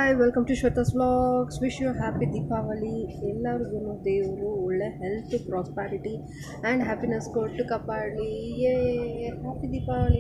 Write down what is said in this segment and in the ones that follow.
Hi welcome to Shweta's vlogs wish you happy Deepavali ಎಲ್ಲರಿಗೂ ದೇವರು ಒಳ್ಳೆ ಹೆಲ್ತ್ ಪ್ರಾಸ್ಪ್ಯಾರಿಟಿ ಆ್ಯಂಡ್ ಹ್ಯಾಪಿನೆಸ್ ಕೊಟ್ಟು ಕಾಪಾಡಲಿ ಯೇ happy Deepavali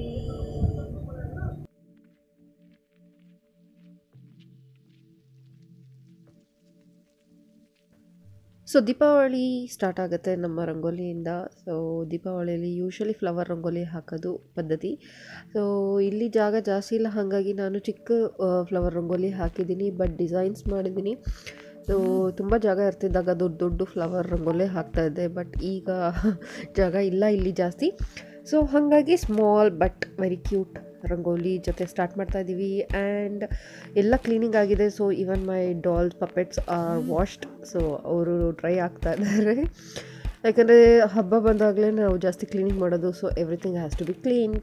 so Deepavali start ಆಗುತ್ತೆ ನಮ್ಮ ರಂಗೋಲಿಯಿಂದ ಸೊ ದೀಪಾವಳಿಯಲ್ಲಿ ಯೂಶ್ವಲಿ ಫ್ಲವರ್ ರಂಗೋಲಿ ಹಾಕೋದು ಪದ್ಧತಿ ಸೊ ಇಲ್ಲಿ ಜಾಗ ಜಾಸ್ತಿ ಇಲ್ಲ ಹಾಗಾಗಿ ನಾನು ಚಿಕ್ಕ ಫ್ಲವರ್ ರಂಗೋಲಿ ಹಾಕಿದ್ದೀನಿ ಬಟ್ ಡಿಸೈನ್ಸ್ ಮಾಡಿದ್ದೀನಿ ಸೊ ತುಂಬ ಜಾಗ ಇರ್ತಿದ್ದಾಗ ದೊಡ್ಡ ದೊಡ್ಡ ಫ್ಲವರ್ ರಂಗೋಲಿ ಹಾಕ್ತಾಯಿದ್ದೆ ಬಟ್ ಈಗ ಜಾಗ ಇಲ್ಲ ಇಲ್ಲಿ ಜಾಸ್ತಿ ಸೊ ಹಾಗಾಗಿ small but very cute rangoli ಜೊತೆ ಸ್ಟಾರ್ಟ್ ಮಾಡ್ತಾ ಇದ್ದೀವಿ ಆ್ಯಂಡ್ ಎಲ್ಲ ಕ್ಲೀನಿಂಗ್ ಆಗಿದೆ so even my doll puppets are washed so ಅವರು ಡ್ರೈ ಆಗ್ತಾ ಇದ್ದಾರೆ ಯಾಕಂದರೆ ಹಬ್ಬ ಬಂದಾಗಲೇ ನಾವು ಜಾಸ್ತಿ ಕ್ಲೀನಿಂಗ್ ಮಾಡೋದು so everything has to be cleaned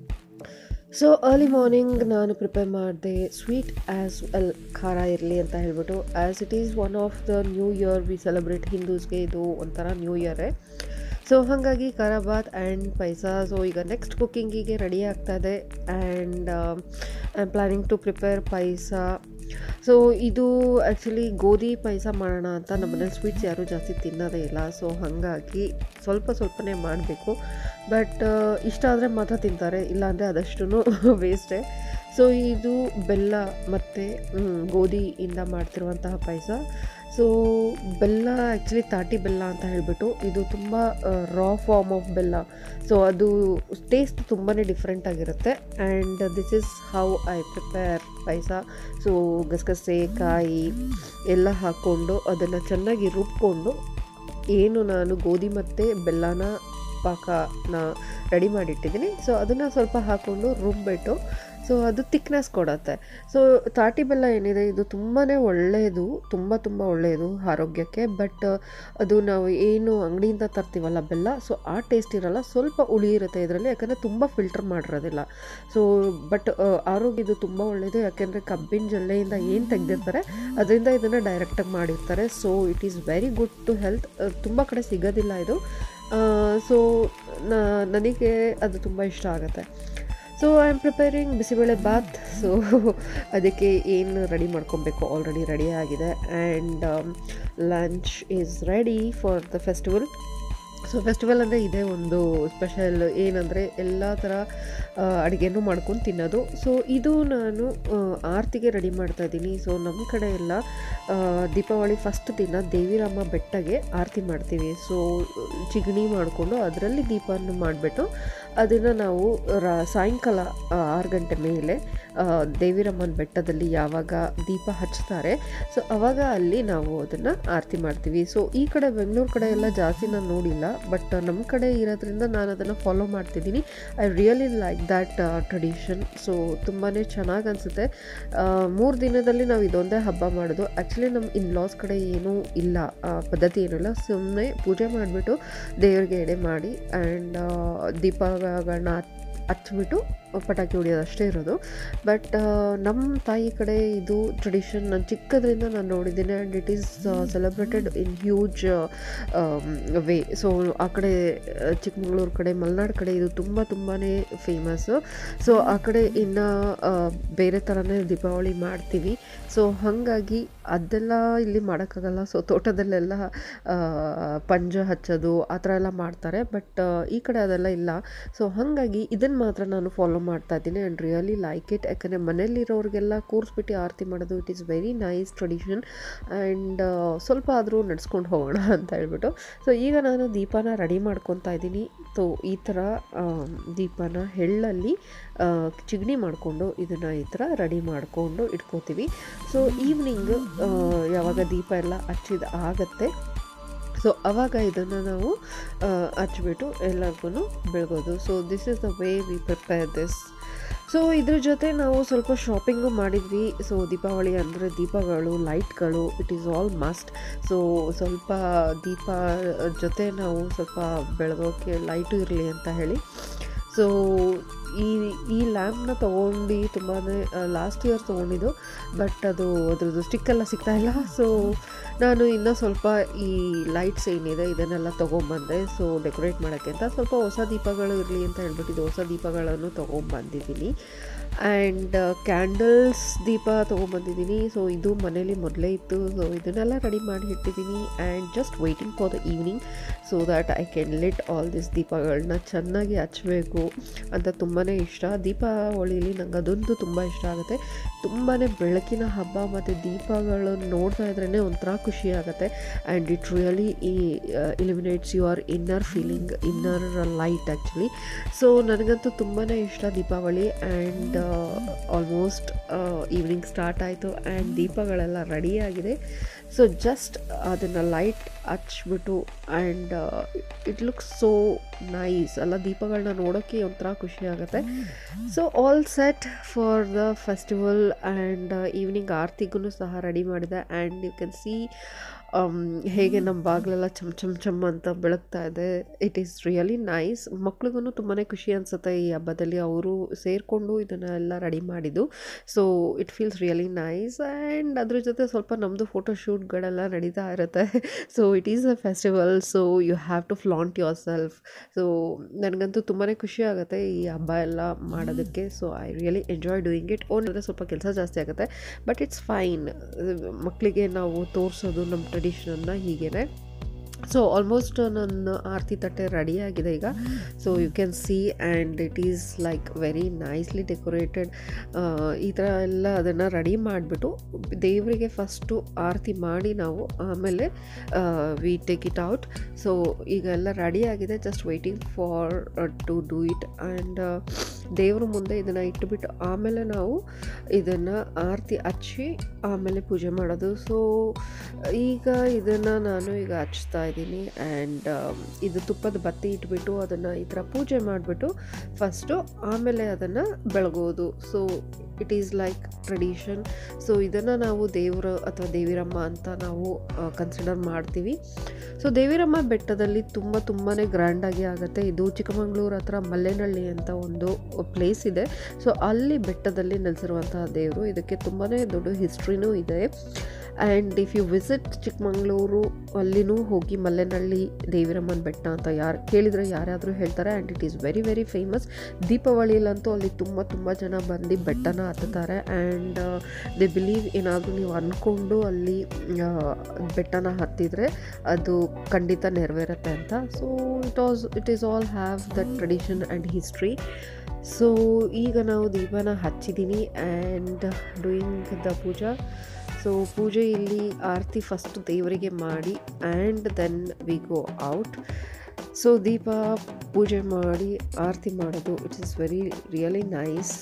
so early morning ನಾನು ಪ್ರಿಪೇರ್ ಮಾಡಿದೆ ಸ್ವೀಟ್ ಆ್ಯಸ್ ವೆಲ್ ಖಾರ ಇರಲಿ ಅಂತ ಹೇಳ್ಬಿಟ್ಟು as it is one of the new year we celebrate ಹಿಂದೂಸ್ಗೆ ಇದು ಒಂಥರ ನ್ಯೂ ಇಯರೇ ಸೊ ಹಾಗಾಗಿ ಖಾರ ಬಾತ್ ಆ್ಯಂಡ್ ಪೈಸ ಸೊ ಈಗ ನೆಕ್ಸ್ಟ್ ಕುಕ್ಕಿಂಗಿಗೆ ರೆಡಿ ಆಗ್ತಾ ಇದೆ and I am planning to prepare payasa so ಇದು ಆ್ಯಕ್ಚುಲಿ ಗೋಧಿ ಪಾಯಸ ಮಾಡೋಣ ಅಂತ ನಮ್ಮನೇಲಿ ಸ್ವೀಟ್ಸ್ ಯಾರೂ ಜಾಸ್ತಿ ತಿನ್ನೋದೇ ಇಲ್ಲ ಸೊ ಹಾಗಾಗಿ ಸ್ವಲ್ಪ ಸ್ವಲ್ಪನೇ ಮಾಡಬೇಕು ಬಟ್ ಇಷ್ಟ ಆದರೆ ಮಾತ್ರ ತಿಂತಾರೆ ಇಲ್ಲಾಂದರೆ ಅದಷ್ಟು ವೇಸ್ಟೇ ಸೊ ಇದು ಬೆಲ್ಲ ಮತ್ತು ಗೋಧಿಯಿಂದ ಮಾಡ್ತಿರುವಂತಹ ಪಾಯಸ ಸೊ ಬೆಲ್ಲ ಆ್ಯಕ್ಚುಲಿ ತಾಟಿ ಬೆಲ್ಲ ಅಂತ ಹೇಳಿಬಿಟ್ಟು ಇದು ತುಂಬ ರಾ ಫಾರ್ಮ್ ಆಫ್ ಬೆಲ್ಲ ಸೊ ಅದು ಟೇಸ್ಟ್ ತುಂಬಾ ಡಿಫ್ರೆಂಟ್ ಆಗಿರುತ್ತೆ and this is how I prepare payasa so ಗಸಗಸೆ ಕಾಯಿ ಎಲ್ಲ ಹಾಕ್ಕೊಂಡು ಅದನ್ನು ಚೆನ್ನಾಗಿ ರುಬ್ಕೊಂಡು ಏನು ನಾನು ಗೋಧಿ ಮತ್ತು ಬೆಲ್ಲನ ಪಾಕನ ರೆಡಿ ಮಾಡಿಟ್ಟಿದ್ದೀನಿ ಸೊ ಅದನ್ನು ಸ್ವಲ್ಪ ಹಾಕ್ಕೊಂಡು ರುಬ್ಬಿಟ್ಟು ಸೊ ಅದು ತಿಕ್ನೆಸ್ ಕೊಡುತ್ತೆ ಸೊ ತಾಟಿ ಬೆಲ್ಲ ಏನಿದೆ ಇದು ತುಂಬಾ ಒಳ್ಳೆಯದು ತುಂಬ ತುಂಬ ಒಳ್ಳೆಯದು ಆರೋಗ್ಯಕ್ಕೆ ಬಟ್ ಅದು ನಾವು ಏನು ಅಂಗಡಿಯಿಂದ ತರ್ತೀವಲ್ಲ ಬೆಲ್ಲ ಸೊ ಆ ಟೇಸ್ಟ್ ಇರಲ್ಲ ಸ್ವಲ್ಪ ಹುಳಿ ಇರುತ್ತೆ ಇದರಲ್ಲಿ ಯಾಕಂದರೆ ತುಂಬ ಫಿಲ್ಟರ್ ಮಾಡಿರೋದಿಲ್ಲ ಸೊ ಬಟ್ ಆರೋಗ್ಯ ಇದು ತುಂಬ ಒಳ್ಳೆಯದು ಯಾಕೆಂದರೆ ಕಬ್ಬಿನ ಜಲ್ಲೆಯಿಂದ ಏನು ತೆಗೆದಿರ್ತಾರೆ ಅದರಿಂದ ಇದನ್ನು ಡೈರೆಕ್ಟಾಗಿ ಮಾಡಿರ್ತಾರೆ so it is very good to health ತುಂಬ ಕಡೆ ಸಿಗೋದಿಲ್ಲ ಇದು ಸೊ ನನಗೆ ಅದು ತುಂಬ ಇಷ್ಟ ಆಗುತ್ತೆ so I am preparing bisibele bath so ಅದಕ್ಕೆ ಏನು ರೆಡಿ ಮಾಡ್ಕೊಬೇಕು ಆಲ್ರೆಡಿ ರೆಡಿ ಆಗಿದೆ and lunch is ready for the festival so festival ಅಂದರೆ ಇದೇ ಒಂದು ಸ್ಪೆಷಲ್ ಏನಂದರೆ ಎಲ್ಲ ಥರ ಅಡುಗೆನೂ ಮಾಡ್ಕೊಂಡು ತಿನ್ನೋದು ಸೊ ಇದು ನಾನು ಆರತಿಗೆ ರೆಡಿ ಮಾಡ್ತಾ ಇದ್ದೀನಿ ಸೊ ನಮ್ಮ ಕಡೆ ಎಲ್ಲ ದೀಪಾವಳಿ ಫಸ್ಟ್ ದಿನ ದೇವಿರಾಮ ಬೆಟ್ಟಗೆ ಆರತಿ ಮಾಡ್ತೀವಿ ಸೊ ಚಿಗಣಿ ಮಾಡಿಕೊಂಡು ಅದರಲ್ಲಿ ದೀಪವನ್ನು ಮಾಡಿಬಿಟ್ಟು ಅದನ್ನು ನಾವು ರಾ ಸಾಯಂಕಾಲ ಆರು ಗಂಟೆ ಮೇಲೆ ದೇವಿರಮ್ಮನ ಬೆಟ್ಟದಲ್ಲಿ ಯಾವಾಗ ದೀಪ ಹಚ್ತಾರೆ ಸೊ ಅವಾಗ ಅಲ್ಲಿ ನಾವು ಅದನ್ನು ಆರತಿ ಮಾಡ್ತೀವಿ ಸೊ ಈ ಕಡೆ ಬೆಂಗಳೂರು ಕಡೆ ಎಲ್ಲ ಜಾಸ್ತಿ ನಾನು ನೋಡಿಲ್ಲ ಬಟ್ ನಮ್ಮ ಕಡೆ ಇರೋದ್ರಿಂದ ನಾನು ಅದನ್ನು ಫಾಲೋ ಮಾಡ್ತಿದ್ದೀನಿ I really like that tradition so ತುಂಬಾ ಚೆನ್ನಾಗಿ ಅನಿಸುತ್ತೆ ಮೂರು ದಿನದಲ್ಲಿ ನಾವು ಇದೊಂದೇ ಹಬ್ಬ ಮಾಡೋದು ಆ್ಯಕ್ಚುಲಿ ನಮ್ಮ ಇನ್ ಲಾಸ್ ಕಡೆ ಏನೂ ಇಲ್ಲ ಪದ್ಧತಿ ಏನಿಲ್ಲ ಸುಮ್ಮನೆ ಪೂಜೆ ಮಾಡಿಬಿಟ್ಟು ದೇವರಿಗೆ ಎಡೆ ಮಾಡಿ ಆ್ಯಂಡ್ ದೀಪಗಳನ್ನ ಹಚ್ಬಿಟ್ಟು ಪಟಾಕಿ ಹೊಡಿಯೋದು ಅಷ್ಟೇ ಇರೋದು ಬಟ್ ನಮ್ಮ ತಾಯಿ ಕಡೆ ಇದು ಟ್ರೆಡಿಷನ್ ನಾನು ಚಿಕ್ಕದ್ರಿಂದ ನಾನು ನೋಡಿದ್ದೀನಿ and it is celebrated in huge way so ಆ ಕಡೆ ಚಿಕ್ಕಮಗಳೂರು ಕಡೆ ಮಲೆನಾಡು ಕಡೆ ಇದು ತುಂಬ ತುಂಬಾ ಫೇಮಸ್ಸು ಸೊ ಆ ಕಡೆ ಇನ್ನು ಬೇರೆ ಥರನೇ ದೀಪಾವಳಿ ಮಾಡ್ತೀವಿ ಸೊ ಹಾಗಾಗಿ ಅದೆಲ್ಲ ಇಲ್ಲಿ ಮಾಡೋಕ್ಕಾಗಲ್ಲ ಸೊ ತೋಟದಲ್ಲೆಲ್ಲ ಪಂಜ ಹಚ್ಚೋದು ಆ ಥರ ಎಲ್ಲ ಮಾಡ್ತಾರೆ ಬಟ್ ಈ ಕಡೆ ಅದೆಲ್ಲ ಇಲ್ಲ ಸೊ ಹಾಗಾಗಿ ಇದನ್ನು ಮಾತ್ರ ನಾನು ಫಾಲೋ ಮಾಡ್ತಾ ಇದ್ದೀನಿ ಆ್ಯಂಡ್ ರಿಯಲಿ ಲೈಕ್ ಇಟ್ ಯಾಕಂದರೆ ಮನೇಲಿರೋರಿಗೆಲ್ಲ ಕೂರಿಸ್ಬಿಟ್ಟು ಆರತಿ ಮಾಡೋದು it is very nice tradition and ಸ್ವಲ್ಪ ಆದರೂ ನಡ್ಸ್ಕೊಂಡು ಹೋಗೋಣ ಅಂತ ಹೇಳ್ಬಿಟ್ಟು ಸೊ ಈಗ ನಾನು ದೀಪನ ರೆಡಿ ಮಾಡ್ಕೊತಾ ಇದ್ದೀನಿ ಸೊ ಈ ಥರ ದೀಪನ ಎಳ್ಳಲ್ಲಿ ಚಿಗಣಿ ಮಾಡಿಕೊಂಡು ಇದನ್ನು ಈ ಥರ ರೆಡಿ ಮಾಡಿಕೊಂಡು ಇಟ್ಕೋತೀವಿ ಸೊ ಈವ್ನಿಂಗ್ ಯಾವಾಗ ದೀಪ ಎಲ್ಲ ಹಚ್ಚಿದ ಆಗತ್ತೆ ಸೊ ಆವಾಗ ಇದನ್ನು ನಾವು ಹಚ್ಬಿಟ್ಟು ಎಲ್ಲರಿಗೂ ಬೆಳಗೋದು so this is the way we prepare this so ಇದ್ರ ಜೊತೆ ನಾವು ಸ್ವಲ್ಪ ಶಾಪಿಂಗು ಮಾಡಿದ್ವಿ ಸೊ ದೀಪಾವಳಿ ಅಂದರೆ ದೀಪಗಳು ಲೈಟ್ಗಳು it is all must so ಸ್ವಲ್ಪ ದೀಪ ಜೊತೆ ನಾವು ಸ್ವಲ್ಪ ಬೆಳಗೋಕ್ಕೆ ಲೈಟು ಇರಲಿ ಅಂತ ಹೇಳಿ ಸೊ ಈ ಈ ಲ್ಯಾಂಪ್ನ ತೊಗೊಂಡು ತುಂಬಾ ಲಾಸ್ಟ್ ಇಯರ್ ತೊಗೊಂಡಿದ್ದು ಬಟ್ ಅದು ಅದ್ರದ್ದು ಸ್ಟಿಕ್ಕೆಲ್ಲ ಸಿಗ್ತಾಯಿಲ್ಲ ಸೊ ನಾನು ಇನ್ನೂ ಸ್ವಲ್ಪ ಈ ಲೈಟ್ಸ್ ಏನಿದೆ ಇದನ್ನೆಲ್ಲ ತೊಗೊಂಬಂದೆ ಸೊ ಡೆಕೋರೇಟ್ ಮಾಡೋಕ್ಕೆ ಅಂತ ಸ್ವಲ್ಪ ಹೊಸ ದೀಪಗಳು ಇರಲಿ ಅಂತ ಹೇಳ್ಬಿಟ್ಟು ಇದು ಹೊಸ ದೀಪಗಳನ್ನು ತೊಗೊಂಬಂದಿದ್ದೀನಿ ಆ್ಯಂಡ್ ಕ್ಯಾಂಡಲ್ಸ್ ದೀಪ ತೊಗೊಂಬಂದಿದ್ದೀನಿ ಸೊ ಇದು ಮನೇಲಿ ಮೊದಲೇ ಇತ್ತು ಸೊ ಇದನ್ನೆಲ್ಲ ರೆಡಿ ಮಾಡಿ ಇಟ್ಟಿದ್ದೀನಿ and just waiting for the evening so that I can lit all this ದೀಪಗಳನ್ನ ಚೆನ್ನಾಗಿ ಹಚ್ಚಬೇಕು ಅಂತ ತುಂಬಾ ಇಷ್ಟ ದೀಪಾವಳಿಲಿ ನಂಗೆ ಅದೊಂದು ತುಂಬ ಇಷ್ಟ ಆಗುತ್ತೆ ತುಂಬಾ ಬೆಳಕಿನ ಹಬ್ಬ ಮತ್ತು ದೀಪಗಳನ್ನು ನೋಡ್ತಾ ಇದ್ರೇ ಒಂಥರ ಖುಷಿ ಆಗುತ್ತೆ ಆ್ಯಂಡ್ ಇಟ್ ರಿಯಲಿ ಈ eliminates your inner feeling inner light actually so ನನಗಂತೂ ತುಂಬಾ ಇಷ್ಟ Deepavali and almost evening start ಆಯಿತು ಆ್ಯಂಡ್ ದೀಪಗಳೆಲ್ಲ ರೆಡಿಯಾಗಿದೆ ಸೊ ಜಸ್ಟ್ ಅದನ್ನು ಲೈಟ್ ಹಚ್ಬಿಟ್ಟು and it looks so nice ಅಲ್ಲ ದೀಪಗಳನ್ನ ನೋಡೋಕ್ಕೆ ಒಂಥರ ಖುಷಿ ಆಗುತ್ತೆ so all set for the festival and evening ಆರ್ತಿಗೂ ಸಹ ರೆಡಿ ಮಾಡಿದೆ ಆ್ಯಂಡ್ ಯು ಕ್ಯಾನ್ ಸಿ ಹೇಗೆ ನಮ್ಮ ಬಾಗಿಲೆಲ್ಲ ಚಮ್ ಚಮ್ ಚಮ್ ಅಂತ ಬೆಳಗ್ತಾ ಇದೆ ಇಟ್ ಈಸ್ ರಿಯಲಿ ನೈಸ್ ಮಕ್ಳಿಗೂ ತುಂಬಾ ಖುಷಿ ಅನಿಸುತ್ತೆ ಈ ಹಬ್ಬದಲ್ಲಿ ಅವರು ಸೇರಿಕೊಂಡು ಇದನ್ನೆಲ್ಲ ರೆಡಿ ಮಾಡಿದ್ದು so it feels really nice and ಅದ್ರ ಜೊತೆ ಸ್ವಲ್ಪ ನಮ್ಮದು ಫೋಟೋ ಶೂಟ್ಗಳೆಲ್ಲ ನಡೀತಾ ಇರುತ್ತೆ so it is a festival so you have to flaunt yourself so ನನಗಂತೂ ತುಂಬಾ ಖುಷಿ ಆಗುತ್ತೆ ಈ ಹಬ್ಬ ಎಲ್ಲ ಮಾಡೋದಕ್ಕೆ so I really enjoy doing it own ಅಂದರೆ ಸ್ವಲ್ಪ ಕೆಲಸ ಜಾಸ್ತಿ ಆಗುತ್ತೆ ಬಟ್ ಇಟ್ಸ್ ಫೈನ್ ಮಕ್ಕಳಿಗೆ ನಾವು ತೋರಿಸೋದು ನಮ್ಮ ಟ್ರೆಡಿಷನನ್ನು ಹೀಗೇ ಸೊ ಆಲ್ಮೋಸ್ಟ್ ನನ್ನ ಆರತಿ ತಟ್ಟೆ ರೆಡಿಯಾಗಿದೆ ಈಗ so you can see and it is like very nicely decorated ಈ ಥರ ಎಲ್ಲ ಅದನ್ನು ರೆಡಿ ಮಾಡಿಬಿಟ್ಟು ದೇವರಿಗೆ ಫಸ್ಟು ಆರತಿ ಮಾಡಿ ನಾವು ಆಮೇಲೆ we take it out so ಈಗ ಎಲ್ಲ ರೆಡಿಯಾಗಿದೆ just waiting for to do it and ದೇವ್ರ ಮುಂದೆ ಇದನ್ನು ಇಟ್ಬಿಟ್ಟು ಆಮೇಲೆ ನಾವು ಇದನ್ನು ಆರತಿ ಹಚ್ಚಿ ಆಮೇಲೆ ಪೂಜೆ ಮಾಡೋದು ಸೊ ಈಗ ಇದನ್ನು ನಾನು ಈಗ ಹಚ್ತಾ ಇದ್ದೀನಿ ಆ್ಯಂಡ್ ಇದು ತುಪ್ಪದ ಬತ್ತಿ ಇಟ್ಬಿಟ್ಟು ಅದನ್ನು ಈ ಥರ ಪೂಜೆ ಮಾಡಿಬಿಟ್ಟು ಫಸ್ಟು ಆಮೇಲೆ ಅದನ್ನು ಬೆಳಗೋದು so it is like tradition so ಇದನ್ನು ನಾವು ದೇವರು ಅಥವಾ ದೇವಿರಮ್ಮ ಅಂತ ನಾವು ಕನ್ಸಿಡರ್ ಮಾಡ್ತೀವಿ ಸೊ ದೇವಿರಮ್ಮ ಬೆಟ್ಟದಲ್ಲಿ ತುಂಬ ತುಂಬಾ ಗ್ರ್ಯಾಂಡಾಗಿ ಆಗುತ್ತೆ ಇದು ಚಿಕ್ಕಮಗಳೂರು ಹತ್ರ ಮಲ್ಲೆನಹಳ್ಳಿ ಅಂತ ಒಂದು ಪ್ಲೇಸ್ ಇದೆ ಸೊ ಅಲ್ಲಿ ಬೆಟ್ಟದಲ್ಲಿ ನೆಲೆಸಿರುವಂತಹ ದೇವರು ಇದಕ್ಕೆ ತುಂಬಾ ದೊಡ್ಡ ಹಿಸ್ಟ್ರಿನೂ ಇದೆ and if you visit Chikkamagaluru ಅಲ್ಲಿನೂ ಹೋಗಿ ಮಲ್ಲೆನಹಳ್ಳಿ ದೇವಿರಮ್ಮನ ಬೆಟ್ಟ ಅಂತ ಯಾರು ಕೇಳಿದರೆ ಯಾರಾದರೂ ಹೇಳ್ತಾರೆ and it is very very famous ದೀಪಾವಳಿಲಂತೂ ಅಲ್ಲಿ ತುಂಬ ತುಂಬ ಜನ ಬಂದು ಬೆಟ್ಟನ ಹತ್ತುತ್ತಾರೆ ಆ್ಯಂಡ್ ದೇ ಬಿಲೀವ್ ಏನಾದರೂ ನೀವು ಅಂದ್ಕೊಂಡು ಅಲ್ಲಿ ಬೆಟ್ಟನ ಹತ್ತಿದರೆ ಅದು ಖಂಡಿತ ನೆರವೇರುತ್ತೆ ಅಂತ so it was it is all have the tradition and history so ಈಗ ನಾವು ದೀಪನ ಹಚ್ಚಿದ್ದೀನಿ and doing the puja so ಪೂಜೆ ಇಲ್ಲಿ ಆರತಿ ಫಸ್ಟ್ ದೇವರಿಗೆ ಮಾಡಿ and then we go out so ದೀಪ ಪೂಜೆ ಮಾಡಿ ಆರತಿ ಮಾಡೋದು it's is very really nice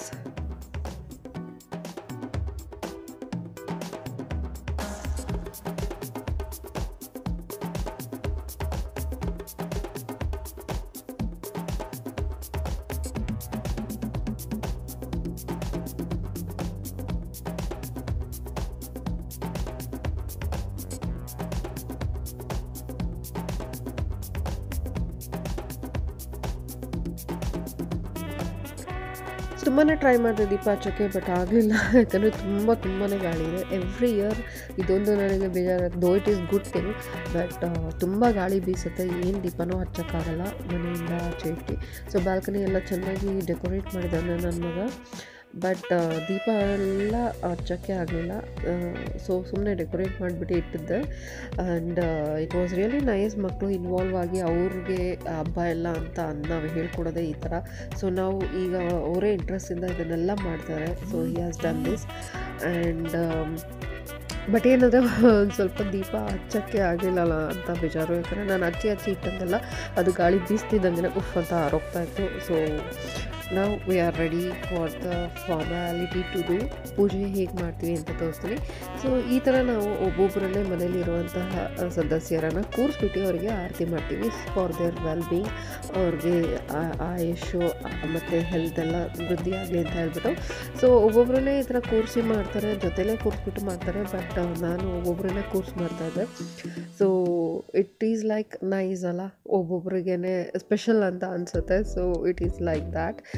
ತುಂಬಾ ಟ್ರೈ ಮಾಡಿದೆ ದೀಪ ಹಚ್ಚೋಕ್ಕೆ ಬಟ್ ಆಗಲಿಲ್ಲ ಯಾಕಂದರೆ ತುಂಬ ತುಂಬಾ ಗಾಳಿ ಇದೆ ಎವ್ರಿ ಇಯರ್ ಇದೊಂದು ನನಗೆ ಬೇಜಾರು though it is good thing but ತುಂಬ ಗಾಳಿ ಬೀಸುತ್ತೆ ಏನು ದೀಪನೂ ಹಚ್ಚೋಕ್ಕಾಗಲ್ಲ ಮನೆಯಿಂದ ಆಚೆ ಇಟ್ಟು ಸೊ ಬಾಲ್ಕನಿ ಎಲ್ಲ ಚೆನ್ನಾಗಿ ಡೆಕೋರೇಟ್ ಮಾಡಿದ್ದಾನೆ ನನ್ನ ಮಗ ಬಟ್ ದೀಪ ಎಲ್ಲ ಹಚ್ಚೋಕ್ಕೆ ಆಗಲಿಲ್ಲ ಸೊ ಸುಮ್ಮನೆ ಡೆಕೋರೇಟ್ ಮಾಡಿಬಿಟ್ಟು ಇಟ್ಟಿದ್ದೆ and it was really nice ಮಕ್ಕಳು ಇನ್ವಾಲ್ವ್ ಆಗಿ ಅವ್ರಿಗೆ ಹಬ್ಬ ಎಲ್ಲ ಅಂತ ನಾವು ಹೇಳ್ಕೊಡೋದೇ ಈ ಥರ ಸೊ ನಾವು ಈಗ ಅವರೇ ಇಂಟ್ರೆಸ್ಟಿಂದ ಇದನ್ನೆಲ್ಲ ಮಾಡ್ತಾರೆ so he has done this and but ಏನಂದರೆ ಒಂದು ಸ್ವಲ್ಪ ದೀಪ ಹಚ್ಚೋಕ್ಕೆ ಆಗಿಲ್ಲಲ್ಲ ಅಂತ ಬೇಜಾರು ಯಾಕಂದರೆ ನಾನು ಹಚ್ಚಿ ಹಚ್ಚಿ ಇಟ್ಟಂಗೆಲ್ಲ ಅದು ಗಾಳಿ ಬೀಸ್ತಿದ್ದಂಗೆ ಉಫ್ ಅಂತ ಆರೋಗ್ತಾ ಇತ್ತು ಸೊ ನಾವು we are ready for the formality to do ಪೂಜೆ ಹೇಗೆ ಮಾಡ್ತೀವಿ ಅಂತ ತೋರಿಸ್ತೀನಿ ಸೊ ಈ ಥರ ನಾವು ಒಬ್ಬೊಬ್ಬರನ್ನೇ ಮನೇಲಿರುವಂತಹ ಸದಸ್ಯರನ್ನು ಕೂರಿಸ್ಬಿಟ್ಟು ಅವರಿಗೆ ಆರತಿ ಮಾಡ್ತೀವಿ ಫಾರ್ ದೇರ್ ವೆಲ್ ಬೀಯಿಂಗ್ ಅವ್ರಿಗೆ ಆಯುಷು ಮತ್ತು ಹೆಲ್ತ್ ಎಲ್ಲ ವೃದ್ಧಿ ಆಗಲಿ ಅಂತ ಹೇಳ್ಬಿಟ್ಟು ಸೊ ಒಬ್ಬೊಬ್ಬರನ್ನೇ ಈ ಥರ ಕೂರಿಸಿ ಮಾಡ್ತಾರೆ ಜೊತೆಲೇ ಕೂರಿಸ್ಬಿಟ್ಟು ಮಾಡ್ತಾರೆ ಬಟ್ ನಾನು ಒಬ್ಬೊಬ್ಬರನ್ನೇ ಕೂರಿಸಿ ಮಾಡ್ತಾಯಿದ್ದೆ so it is like nice ಅಲ್ಲ ಒಬ್ಬೊಬ್ರಿಗೇ ಸ್ಪೆಷಲ್ ಅಂತ ಅನಿಸುತ್ತೆ so it is like that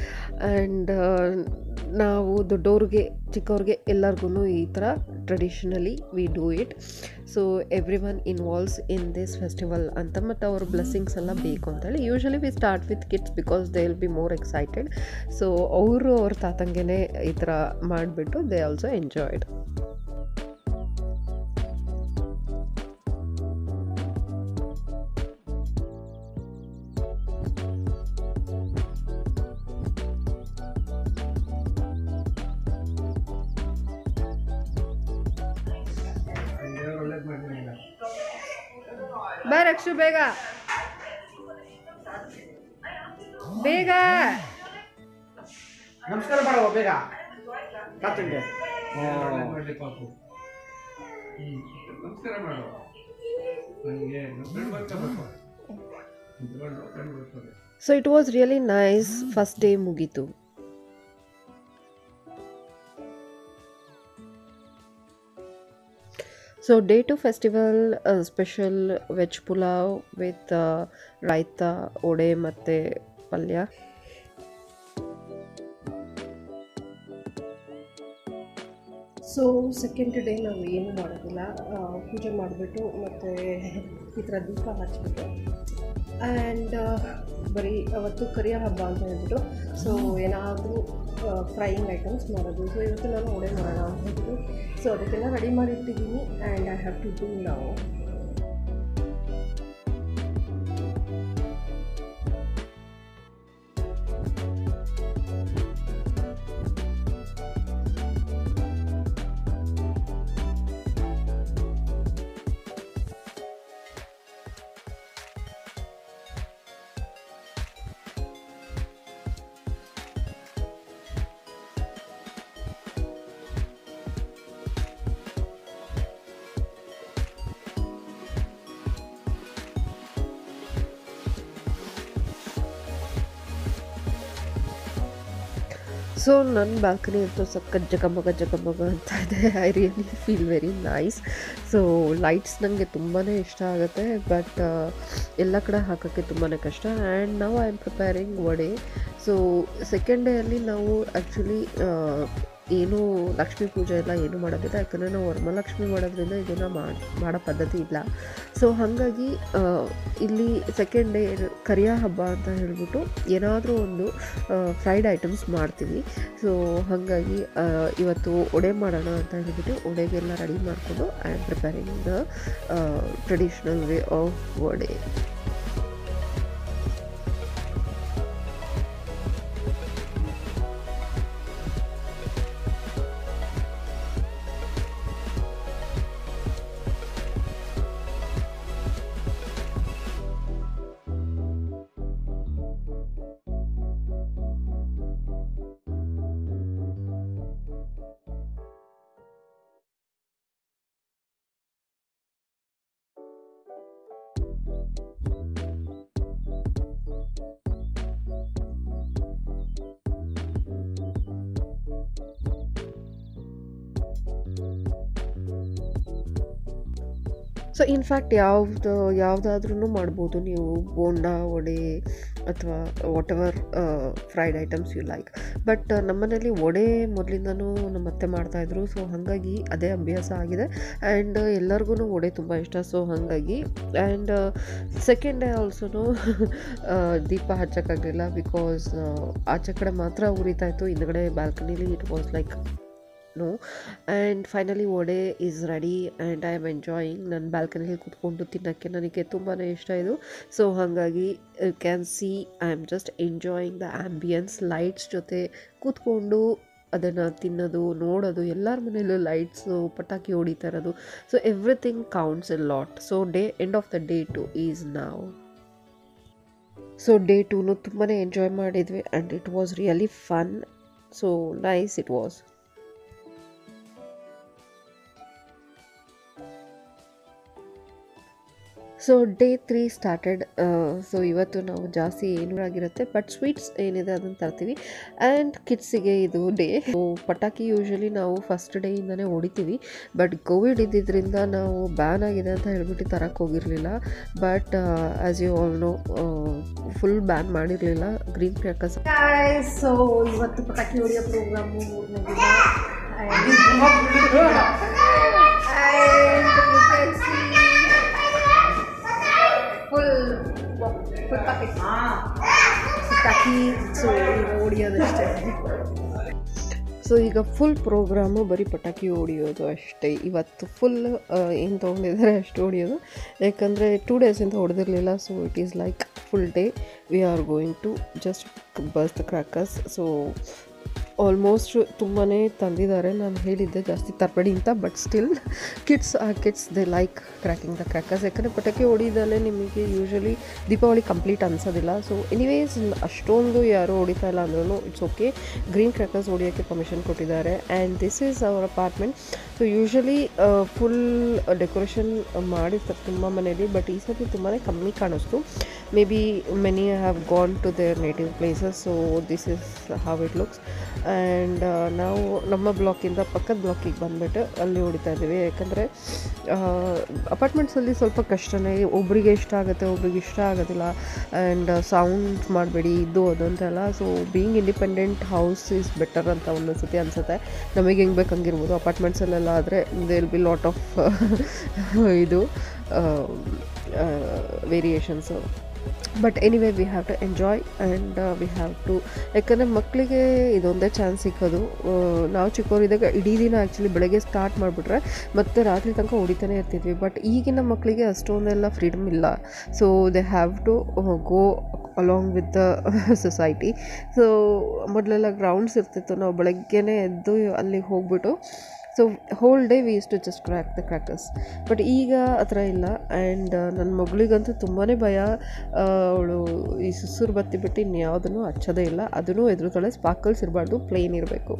and ನಾವು ದೊಡ್ಡವ್ರಿಗೆ ಚಿಕ್ಕವ್ರಿಗೆ ಎಲ್ಲರಿಗೂ ಈ ಥರ traditionally we do it so everyone involves in this festival ಅಂತ ಮತ್ತು ಅವ್ರ ಬ್ಲೆಸ್ಸಿಂಗ್ಸ್ ಎಲ್ಲ ಬೇಕು ಅಂತೇಳಿ usually we start with kids because they will be more excited so ಅವರು ಅವ್ರ ತಾತಂಗೆನೇ ಈ ಥರ ಮಾಡಿಬಿಟ್ಟು ದೇ ಆಲ್ಸೋ ಎಂಜಾಯ್ಡ್ ಬಾ ರಕ್ಷು ಬೇಗ ಬೇಗ ನಮಸ್ಕಾರ ಮಾಡುವ ಬೇಗ ತಾತಂಗೆ ನಮಸ್ಕಾರ ಮಾಡು ನನಗೆ ನಡ್ಕೊಳ್ಬೇಕು so it was really nice first day ಮುಗೀತು so day two festival special veg pulao with raita ಒಡೆ ಮತ್ತು ಪಲ್ಯ ಸೊ ಸೆಕೆಂಡ್ ಡೇ ನಾವು ಏನು ಮಾಡೋದಿಲ್ಲ ಆ, ಪೂಜೆ ಮಾಡಿಬಿಟ್ಟು ಮತ್ತು ಈ ಥರ ದೀಪ ಹಚ್ಬಿಟ್ಟು ಆ್ಯಂಡ್ ಬರೀ ಅವತ್ತು ಕರಿಯ ಹಬ್ಬ ಅಂತ ಹೇಳ್ಬಿಟ್ಟು ಸೊ ಏನಾದರೂ ಫ್ರೈಯಿಂಗ್ ಐಟಮ್ಸ್ ಮಾಡೋದು ಸೊ ಇವತ್ತು ನಾನು ಒಡೆ ಮಾಡೋಣ ಅಂತ ಹೇಳ್ಬಿಟ್ಟು ಸೊ ಅದಕ್ಕೆಲ್ಲ ರೆಡಿ ಮಾಡಿಟ್ಟಿದ್ದೀನಿ and I have to do ನಾವು ಸೊ ನನ್ನ ಬಾಲ್ಕನಿ ಅಂತೂ ಸಖತ್ ಜಗಮಗ ಜಗಮಗ ಅಂತ ಇದೆ I really feel very nice so lights ನನಗೆ ತುಂಬಾ ಇಷ್ಟ ಆಗುತ್ತೆ ಬಟ್ ಎಲ್ಲ ಕಡೆ ಹಾಕೋಕ್ಕೆ ತುಂಬಾ ಕಷ್ಟ ಆ್ಯಂಡ್ ನಾವು I am preparing vada so second ಡೇಯಲ್ಲಿ ನಾವು ಆ್ಯಕ್ಚುಲಿ ಏನು ಲಕ್ಷ್ಮೀ ಪೂಜೆ ಎಲ್ಲ ಏನು ಮಾಡೋದಿಲ್ಲ ಯಾಕಂದರೆ ನಾವು ವರಮಲಕ್ಷ್ಮಿ ಮಾಡೋದ್ರಿಂದ ಇದನ್ನು ಮಾಡಿ ಮಾಡೋ ಪದ್ಧತಿ ಇಲ್ಲ ಸೊ ಹಾಗಾಗಿ ಆ, ಇಲ್ಲಿ ಸೆಕೆಂಡ್ ಡೇ ಕರಿಯ ಹಬ್ಬ ಅಂತ ಹೇಳ್ಬಿಟ್ಟು ಏನಾದರೂ ಒಂದು ಫ್ರೈಡ್ ಐಟಮ್ಸ್ ಮಾಡ್ತೀವಿ ಸೊ ಹಾಗಾಗಿ ಆ, ಇವತ್ತು ಒಡೆ ಮಾಡೋಣ ಅಂತ ಹೇಳ್ಬಿಟ್ಟು ಒಡೆಗೆಲ್ಲ ರೆಡಿ ಮಾಡಿಕೊಂಡು I am preparing the traditional way of vada so in fact ಯಾವ್ದು ಯಾವುದಾದ್ರೂ ಮಾಡ್ಬೋದು ನೀವು ಬೋಂಡ ವಡೆ ಅಥವಾ whatever fried items you like but ನಮ್ಮನೇಲಿ ವಡೆ ಮೊದಲಿಂದನೂ ನಮ್ಮ ಅತ್ತೆ ಮಾಡ್ತಾಯಿದ್ರು ಸೊ ಹಾಗಾಗಿ ಅದೇ ಅಭ್ಯಾಸ ಆಗಿದೆ ಆ್ಯಂಡ್ ಎಲ್ಲರಿಗೂ ವಡೆ ತುಂಬ ಇಷ್ಟ ಸೊ ಹಾಗಾಗಿ ಆ್ಯಂಡ್ ಸೆಕೆಂಡ್ ಡೇ ಆಲ್ಸೋನು ದೀಪ ಹಚ್ಚೋಕ್ಕಾಗಲಿಲ್ಲ ಬಿಕಾಸ್ ಆಚೆ ಕಡೆ ಮಾತ್ರ ಉರಿತಾ ಇತ್ತು ಹಿಂದ್ಗಡೆ ಬ್ಯಾಲ್ಕನಿಲಿ it was like no and finally vada is ready and I am enjoying ನನ್ನ ಬ್ಯಾಲ್ಕನಿಲಿ ಕೂತ್ಕೊಂಡು ತಿನ್ನೋಕ್ಕೆ ನನಗೆ ತುಂಬಾ ಇಷ್ಟ ಇದು ಸೊ ಹಾಗಾಗಿ you can see I am just enjoying the ambience lights ಜೊತೆ ಕೂತ್ಕೊಂಡು ಅದನ್ನು ತಿನ್ನೋದು ನೋಡೋದು ಎಲ್ಲರ ಮನೇಲೂ ಲೈಟ್ಸು ಪಟಾಕಿ ಹೊಡಿತಾ ಇರೋದು so everything counts a lot so day end of the day two is ನಾವು ಸೊ ಡೇ ಟೂನು ತುಂಬಾ ಎಂಜಾಯ್ ಮಾಡಿದ್ವಿ and it was really fun so nice it was so day three started so ಇವತ್ತು ನಾವು ಜಾಸ್ತಿ ಏನು ಆಗಿರುತ್ತೆ ಬಟ್ ಸ್ವೀಟ್ಸ್ ಏನಿದೆ ಅದನ್ನು ತರ್ತೀವಿ ಆ್ಯಂಡ್ ಕಿಡ್ಸಿಗೆ ಇದು ಡೇ ಸೊ ಪಟಾಕಿ ಯೂಶ್ವಲಿ ನಾವು ಫಸ್ಟ್ ಡೇಯಿಂದನೇ ಹೊಡಿತೀವಿ ಬಟ್ ಕೋವಿಡ್ ಇದ್ದಿದ್ದರಿಂದ ನಾವು ಬ್ಯಾನ್ ಆಗಿದೆ ಅಂತ ಹೇಳ್ಬಿಟ್ಟು ತರಕ್ಕೆ ಹೋಗಿರಲಿಲ್ಲ but as you all know full ban ಮಾಡಿರಲಿಲ್ಲ ಗ್ರೀನ್ ಕ್ರ್ಯಾಕರ್ಸ್ ಸೊ ಇವತ್ತು ಪಟಾಕಿ ಹೊಡೆಯೋ ಪ್ರೋಗ್ರಾಮು ಫುಲ್ ಫುಲ್ ಪ್ಯಾಕೆಟ್ ಪಟಾಕಿ ಸೊ ಹೊಡಿಯೋದಷ್ಟೇ ಸೊ ಈಗ ಫುಲ್ ಪ್ರೋಗ್ರಾಮು ಬರೀ ಪಟಾಕಿ ಹೊಡಿಯೋದು ಅಷ್ಟೇ ಇವತ್ತು ಫುಲ್ ಏನು ತೊಗೊಂಡಿದ್ದಾರೆ ಅಷ್ಟು ಹೊಡಿಯೋದು ಯಾಕಂದರೆ ಟೂ ಡೇಸಿಂದ ಹೊಡೆದಿರಲಿಲ್ಲ so it is like full day we are going to just burst the crackers so almost ತುಂಬಾ ತಂದಿದ್ದಾರೆ ನಾನು ಹೇಳಿದ್ದೆ ಜಾಸ್ತಿ ತರಬೇಡಿ ಅಂತ but still kids uh kids they like cracking the crackers ಯಾಕಂದರೆ ಪಟಾಕಿ ಹೊಡಿದಲ್ಲೇ ನಿಮಗೆ ಯೂಶ್ವಲಿ ದೀಪಾವಳಿ ಕಂಪ್ಲೀಟ್ ಅನ್ಸೋದಿಲ್ಲ ಸೊ ಎನಿವೇಸ್ ಅಷ್ಟೊಂದು ಯಾರು ಹೊಡಿತಾ ಇಲ್ಲ ಅಂದ್ರೂ ಇಟ್ಸ್ ಓಕೆ ಗ್ರೀನ್ ಕ್ರ್ಯಾಕರ್ಸ್ ಹೊಡಿಯೋಕ್ಕೆ ಪರ್ಮಿಷನ್ ಕೊಟ್ಟಿದ್ದಾರೆ and this is our apartment so usually full decoration ಮಾಡಿರ್ತಾರೆ ತುಂಬ ಮನೇಲಿ ಬಟ್ ಈ ಸತಿ ತುಂಬಾ ಕಮ್ಮಿ ಕಾಣಿಸ್ತು may be many have gone to their native places so this is how it looks and ನಾವು ನಮ್ಮ ಬ್ಲಾಕಿಂದ ಪಕ್ಕದ ಬ್ಲಾಕಿಗೆ ಬಂದುಬಿಟ್ಟು ಅಲ್ಲಿ ಹೊಡಿತಾ ಇದ್ದೀವಿ ಯಾಕಂದರೆ ಅಪಾರ್ಟ್ಮೆಂಟ್ಸಲ್ಲಿ ಸ್ವಲ್ಪ ಕಷ್ಟನೇ ಒಬ್ರಿಗೆ ಇಷ್ಟ ಆಗುತ್ತೆ ಒಬ್ರಿಗೆ ಇಷ್ಟ ಆಗೋದಿಲ್ಲ ಆ್ಯಂಡ್ ಸೌಂಡ್ ಮಾಡಬೇಡಿ ಇದು ಅದು ಅಂತೆಲ್ಲ so being independent house is better ಅಂತ ಒಂದೊಂದು ಸತಿ ಅನಿಸುತ್ತೆ ನಮಗೆ ಹೆಂಗೆ ಬೇಕು ಹಂಗಿರ್ಬೋದು ಅಪಾರ್ಟ್ಮೆಂಟ್ಸಲ್ಲೆಲ್ಲ ಆದರೆ ದೇಲ್ ಬಿ ಲಾಟ್ ಆಫ್ ಇದು variations but anyway we have to enjoy and we have to ಯಾಕಂದರೆ ಮಕ್ಕಳಿಗೆ ಇದೊಂದೇ ಚಾನ್ಸ್ ಸಿಕ್ಕೋದು ಆ, ನಾವು ಚಿಕ್ಕವರಿದ್ದಾಗ ಇಡೀ ದಿನ ಆ್ಯಕ್ಚುಲಿ ಬೆಳಗ್ಗೆ ಸ್ಟಾರ್ಟ್ ಮಾಡಿಬಿಟ್ರೆ ಮತ್ತೆ ರಾತ್ರಿ ತನಕ ಹೊಡಿತಾನೆ ಇರ್ತಿದ್ವಿ ಬಟ್ ಈಗಿನ ಮಕ್ಕಳಿಗೆ ಅಷ್ಟೊಂದೆಲ್ಲ ಫ್ರೀಡಮ್ ಇಲ್ಲ so they have to go along with the society so ಮೊದಲೆಲ್ಲ ಗ್ರೌಂಡ್ಸ್ ಇರ್ತಿತ್ತು ನಾವು ಬೆಳಗ್ಗೆನೇ ಎದ್ದು ಅಲ್ಲಿಗೆ ಹೋಗ್ಬಿಟ್ಟು so whole day we use to just crack the crackers but ಈಗ ಆ ಥರ ಇಲ್ಲ ಆ್ಯಂಡ್ ನನ್ನ ಮಗಳಿಗಂತೂ ತುಂಬಾ ಭಯ ಅವಳು ಈ ಸುಸುರು ಬತ್ತಿ ಬಿಟ್ಟು ಇನ್ಯಾವುದನ್ನು ಹಚ್ಚೋದೇ ಇಲ್ಲ ಅದನ್ನು ಎದುರುತಾಳೆ ಸ್ಪಾರ್ಕಲ್ಸ್ ಇರಬಾರ್ದು ಪ್ಲೇನ್ ಇರಬೇಕು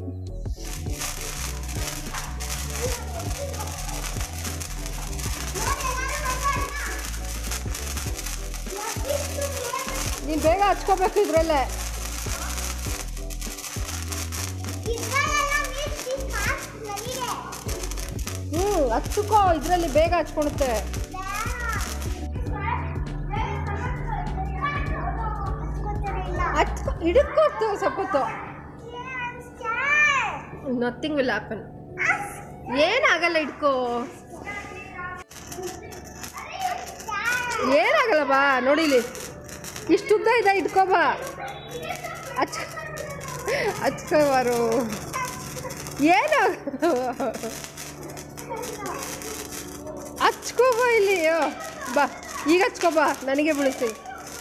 ನೀನು ಬೇಗ ಹಚ್ಕೋಬೇಕು ಇದ್ರಲ್ಲೇ ಹ್ಞೂ ಹಚ್ಕೋ ಇದರಲ್ಲಿ ಬೇಗ ಹಚ್ಕೊಳುತ್ತೆ ಹಚ್ಕೊ ಹಿಡಿದ್ಕೊಡ್ತು ಸ್ವಲ್ಪ ಹೊತ್ತು ನಥಿಂಗ್ ವಿಲ್ ಹ್ಯಾಪನ್ ಏನಾಗಲ್ಲ ಇಟ್ಕೋ ಏನಾಗಲ್ಲ ಬಾ ನೋಡಿಲಿ ಇಷ್ಟುದ್ದ ಇದೆ ಇಟ್ಕೋ ಬಾ ಹಚ್ ಹಚ್ಕೋಬಾರು ಏನು ಹಚ್ಕೋಬಾ ಇಲ್ಲಿ ಯೋ. ಬಾ ಈಗ ಹಚ್ಕೋಬಾ ನನಗೆ ಬಿಡಿಸ್ತೀನಿ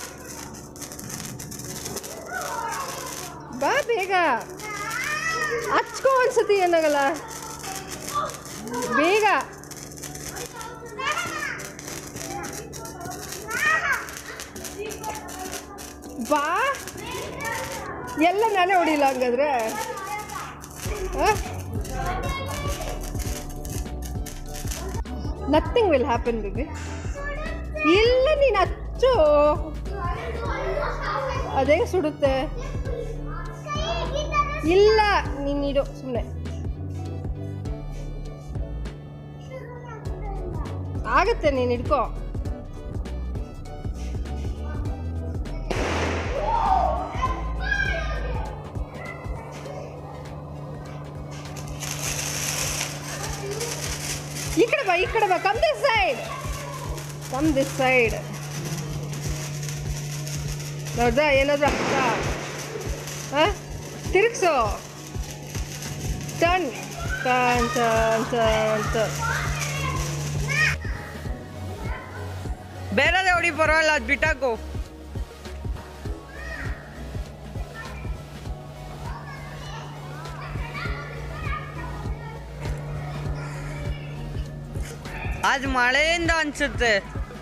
ಬಾ ಬೇಗ ಹಚ್ಕೋ ಅನ್ಸತಿ ಏನಾಗಲ್ಲ ಬೇಗ ಬಾ ಎಲ್ಲ ನಾನೇ ಹೊಡಿಲ್ಲ ಹಂಗಾದ್ರೆ ನಥಿಂಗ್ ವಿಲ್ ಹ್ಯಾಪನ್ ಬೇಬಿ ಇಲ್ಲ ನೀನು ಹಚ್ಚು ಅದೇ ಸುಡುತ್ತೆ ಇಲ್ಲ ನೀನು ಇಡು ಸುಮ್ಮನೆ ಆಗತ್ತೆ ನೀನು ಹಿಡ್ಕೋ ಈ ಕಡೆ ಬಾ ಈ ಕಡೆ ಬಾ come this side come this side ನೋಡ್ದಾ ಏನಾದ್ರು ಆಗ್ತಾ ಹಾಂ ತಿರುಗ್ಸು turn turn turn turn turn ಬೇರೆದೇ ಹೊಡಿ ಪರವಾಗಿಲ್ಲ ಅದು ಬಿಟ್ಟಾಕು ಅದು ಮಳೆಯಿಂದ ಅನ್ಸುತ್ತೆ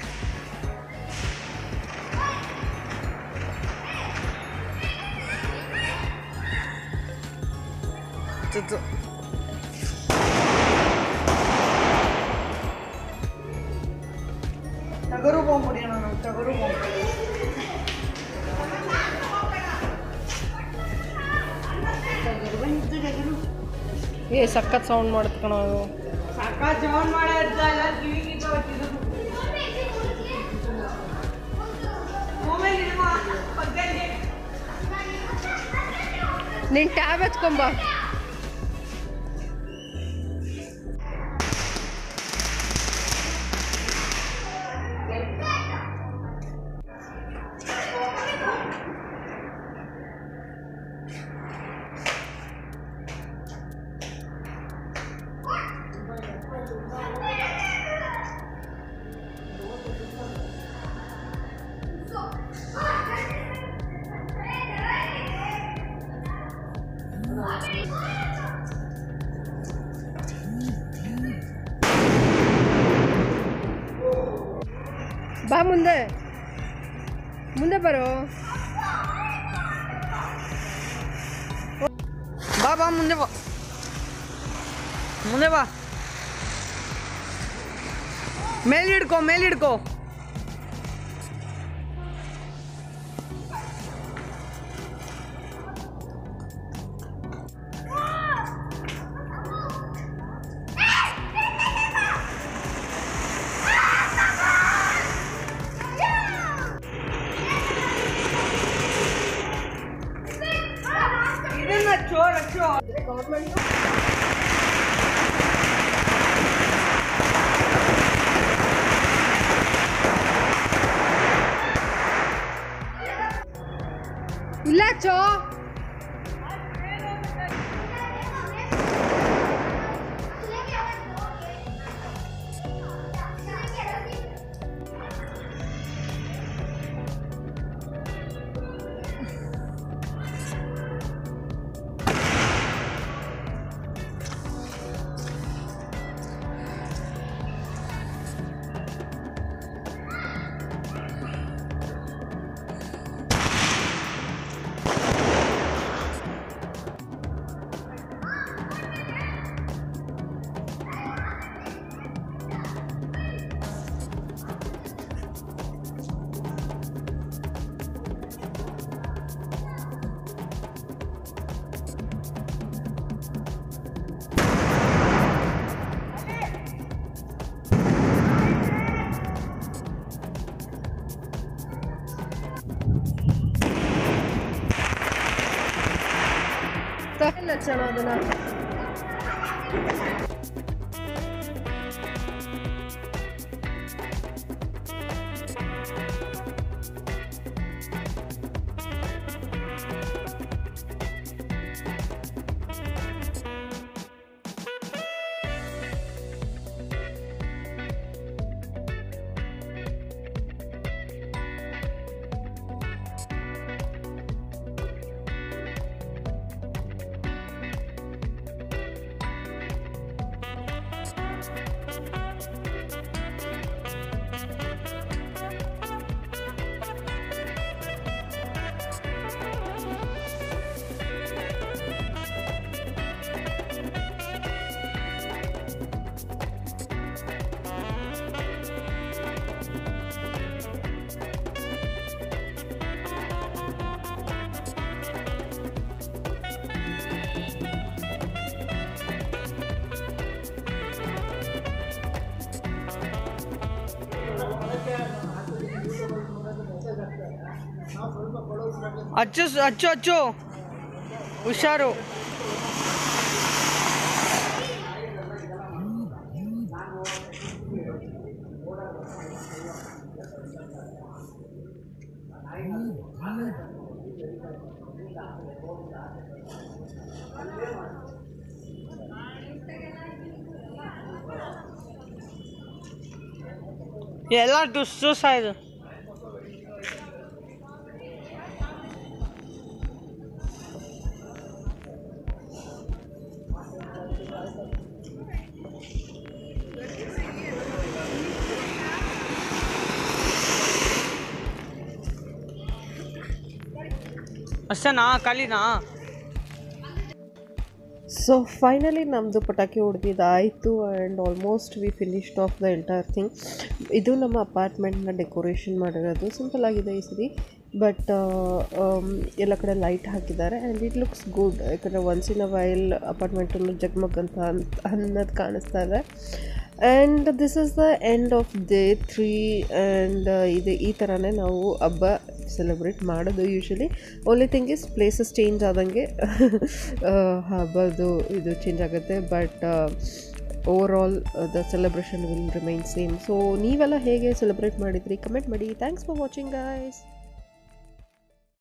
ತುತ್ತು. ನಗರು ಏ ಸಖತ್ ಸೌಂಡ್ ಮಾಡುತ್ತೆ ಕಣ ಅದು ನೀನು ಟ್ಯಾಬ್ ಹಚ್ಕೊಂಬ ಬಾ ಮುಂದೆ ಮುಂದೆ ಬರೋ ಬಾ ಬಾ ಮುಂದೆ ಬಾ ಮುಂದೆ ಬಾ ಮೇಲ್ ಹಿಡ್ಕೋ ಮೇಲ್ ಹಿಡ್ಕೋ ಇದನ್ನ ಚೋರ ಚೋರ ಇಲ್ಲ ಚೋ ತಗೊಳ್ಳ ಚಲೋ ಅದನ್ನ ಅಚ್ಚು ಅಚ್ಚು ಅಚ್ಚು ಹುಷಾರು ಎಲ್ಲ ಟುಸ್ ಟುಸ್ ಆಯ್ತು ಅಷ್ಟೇನಾ ಖಾಲಿನಾ ಸೊ ಫೈನಲಿ ನಮ್ಮದು ಪಟಾಕಿ ಹೊಡೆದಿದ್ದು ಆಯಿತು and almost we finished off the entire thing ಇದು ನಮ್ಮ ಅಪಾರ್ಟ್ಮೆಂಟ್ನ ಡೆಕೋರೇಷನ್ ಮಾಡಿರೋದು ಸಿಂಪಲ್ ಆಗಿದೆ ಈ ಸರಿ ಬಟ್ ಎಲ್ಲ ಕಡೆ ಲೈಟ್ ಹಾಕಿದ್ದಾರೆ ಆ್ಯಂಡ್ ಇಟ್ ಲುಕ್ಸ್ ಗುಡ್ ಯಾಕಂದರೆ ಒನ್ಸ್ ಇನ್ ಅ ವೈಲ್ ಅಪಾರ್ಟ್ಮೆಂಟನ್ನು ಜಗ್ಮಗ್ ಅಂತ ಅಂತ ಅನ್ನೋದು ಕಾಣಿಸ್ತಾ ಇದೆ and this is the end of day three and ಇದು ಈ ಥರನೇ ನಾವು ಹಬ್ಬ ಸೆಲೆಬ್ರೇಟ್ ಮಾಡೋದು usually only thing is places change ಆದಂಗೆ ಹಬ್ಬದ್ದು ಇದು ಚೇಂಜ್ ಆಗುತ್ತೆ but over all the celebration will remain same so ನೀವೆಲ್ಲ ಹೇಗೆ ಸೆಲೆಬ್ರೇಟ್ ಮಾಡಿದ್ರಿ ಕಮೆಂಟ್ ಮಾಡಿ ಥ್ಯಾಂಕ್ಸ್ ಫಾರ್ ವಾಚಿಂಗ್ ಗಾಯ್ಸ್